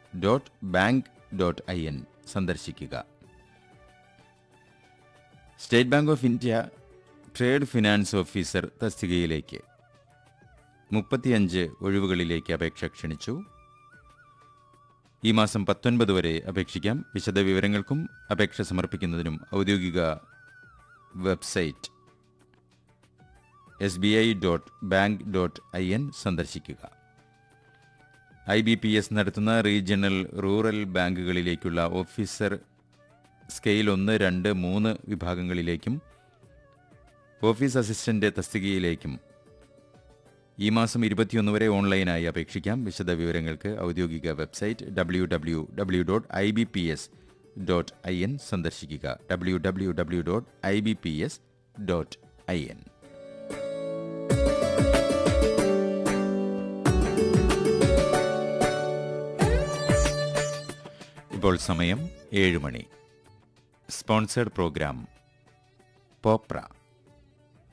dot bank dot I N സന്ദർശിക്കുക state bank of India trade finance officer തസ്തികയിലേക്ക് മുപ്പത്തിയഞ്ച് ഒഴിവുകളിലേക്ക് അപേക്ഷ ക്ഷണിച്ചു ഈ മാസം പത്തൊൻപത് വരെ അപേക്ഷിക്കാം വിശദവിവരങ്ങൾക്കും അപേക്ഷ സമർപ്പിക്കുന്നതിനും ഔദ്യോഗിക website S B I dot bank dot I N സന്ദർശിക്കുക ഐ ബി പി എസ് നടത്തുന്ന റീജിയണൽ റൂറൽ ബാങ്കുകളിലേക്കുള്ള ഓഫീസർ സ്കെയിൽ ഒന്ന് രണ്ട് മൂന്ന് വിഭാഗങ്ങളിലേക്കും ഓഫീസ് അസിസ്റ്റന്റ് തസ്തികയിലേക്കും ഈ മാസം ഇരുപത്തിയൊന്ന് വരെ ഓൺലൈനായി അപേക്ഷിക്കാം വിശദ വിവരങ്ങൾക്ക് ഔദ്യോഗിക website W W W dot I B P S dot I N സന്ദർശിക്കുക W W W dot I B P S dot I N ഇപ്പോൾ സമയം ഏഴ് മണി സ്പോൺസേഡ് പ്രോഗ്രാം പോപ്ര